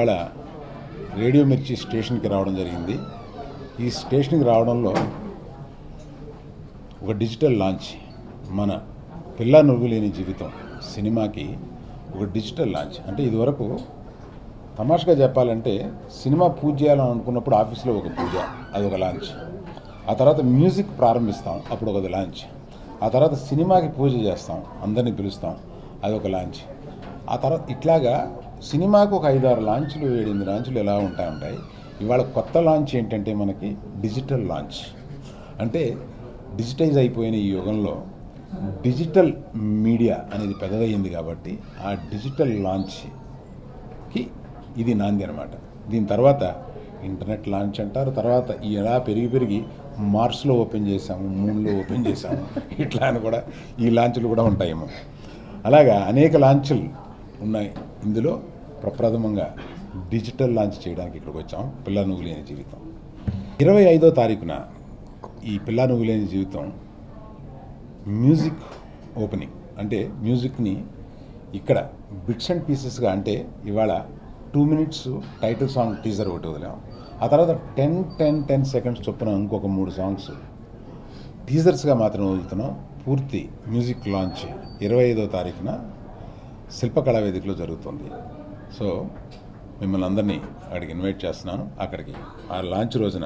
ఇవాళ రేడియో మిర్చి స్టేషన్కి రావడం జరిగింది ఈ స్టేషన్కి రావడంలో ఒక డిజిటల్ లాంచ్ మన పిల్ల నువ్వు లేని జీవితం సినిమాకి ఒక డిజిటల్ లాంచ్ అంటే ఇదివరకు తమాషగా చెప్పాలంటే సినిమా పూజ చేయాలని అనుకున్నప్పుడు ఆఫీస్లో ఒక పూజ అది ఒక లాంచ్ ఆ తర్వాత మ్యూజిక్ ప్రారంభిస్తాం అప్పుడు ఒక లాంచ్ ఆ తర్వాత సినిమాకి పూజ చేస్తాం అందరినీ పిలుస్తాం అది ఒక లాంచ్ ఆ తర్వాత ఇట్లాగా సినిమాకు ఒక ఐదారు లాంచ్లు ఏడెనిమిది లాంచ్లు ఎలా ఉంటాయి ఉంటాయి ఇవాళ కొత్త లాంచ్ ఏంటంటే మనకి డిజిటల్ లాంచ్ అంటే డిజిటైజ్ అయిపోయిన ఈ యుగంలో డిజిటల్ మీడియా అనేది పెద్దదయ్యింది కాబట్టి ఆ డిజిటల్ లాంచ్కి ఇది నాంది అనమాట దీని తర్వాత ఇంటర్నెట్ లాంచ్ అంటారు తర్వాత ఈ ఎలా పెరిగి పెరిగి మార్స్లో ఓపెన్ చేసాము మూన్లో ఓపెన్ చేసాము ఇట్లా అని కూడా ఈ లాంచ్లు కూడా ఉంటాయేమో అలాగా అనేక లాంచ్లు ఉన్నాయి ఇందులో ప్రప్రథమంగా డిజిటల్ లాంచ్ చేయడానికి ఇక్కడికి వచ్చాం పిల్ల నువ్వు లేని జీవితం ఇరవై ఐదో తారీఖున ఈ పిల్ల నువ్వు లేని జీవితం మ్యూజిక్ ఓపెనింగ్ అంటే మ్యూజిక్ని ఇక్కడ బిట్స్ అండ్ పీసెస్గా అంటే ఇవాళ two minutes title song teaser ఒకటి వదిలాం ఆ తర్వాత టెన్ టెన్ టెన్ సెకండ్స్ చొప్పున ఇంకొక మూడు సాంగ్స్ టీజర్స్గా మాత్రం వదులుతున్నాం పూర్తి మ్యూజిక్ లాంచ్ ఇరవై ఐదో తారీఖున శిల్పకళా వేదికలో జరుగుతుంది సో మిమ్మల్ని అందరినీ అక్కడికి ఇన్వైట్ చేస్తున్నాను అక్కడికి ఆ లాంచ్ రోజున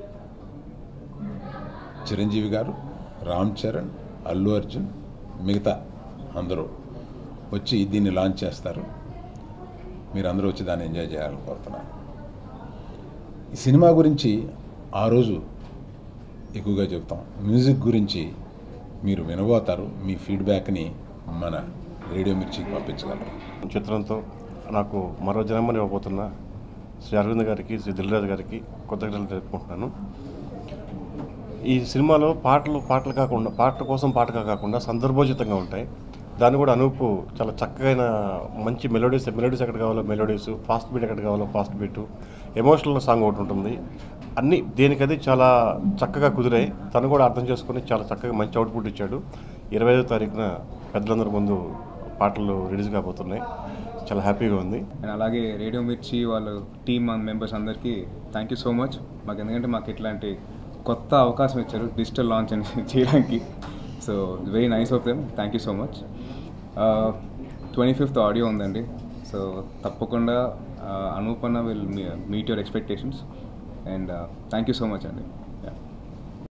చిరంజీవి గారు రామ్ చరణ్ అల్లు అర్జున్ మిగతా అందరూ వచ్చి దీన్ని లాంచ్ చేస్తారు మీరు అందరూ వచ్చి దాన్ని ఎంజాయ్ చేయాలని కోరుతున్నాను ఈ సినిమా గురించి ఆ రోజు ఎక్కువగా చెప్తాం మ్యూజిక్ గురించి మీరు వినబోతారు మీ ఫీడ్బ్యాక్ని మన రేడియో మిర్చికి పంపించగలరు చిత్రంతో నాకు మరో జన్మని ఇవ్వబోతున్న శ్రీ అరవింద్ గారికి శ్రీ దిల్రాజు గారికి కృతజ్ఞతలు తెలుపుకుంటున్నాను ఈ సినిమాలో పాటలు పాటలు కాకుండా పాటల కోసం పాటగా కాకుండా సందర్భోచితంగా ఉంటాయి దాన్ని కూడా అనూపు చాలా చక్కగైన మంచి మెలోడీస్ మెలోడీస్ ఎక్కడ కావాలో మెలోడీస్ ఫాస్ట్ బీట్ ఎక్కడ కావాలో ఫాస్ట్ బీట్ ఎమోషనల్ సాంగ్ ఒకటి ఉంటుంది అన్నీ దేనికది చాలా చక్కగా కుదిరాయి తను కూడా అర్థం చేసుకొని చాలా చక్కగా మంచి అవుట్పుట్ ఇచ్చాడు ఇరవై ఐదో తారీఖున పెద్దలందరి ముందు పాటలు రిలీజ్ కాబోతున్నాయి చాలా హ్యాపీగా ఉంది అండ్ అలాగే రేడియో మిర్చి వాళ్ళ టీమ్ మెంబర్స్ అందరికీ థ్యాంక్ యూ సో మచ్ మాకు ఎందుకంటే మాకు ఇట్లాంటి కొత్త అవకాశం ఇచ్చారు డిజిటల్ లాంచ్ అని చేయడానికి so very nice of them thank you so much twenty fifth audio ఉందండి సో తప్పకుండా అనూపన్న will meet your expectations and thank you so much అండి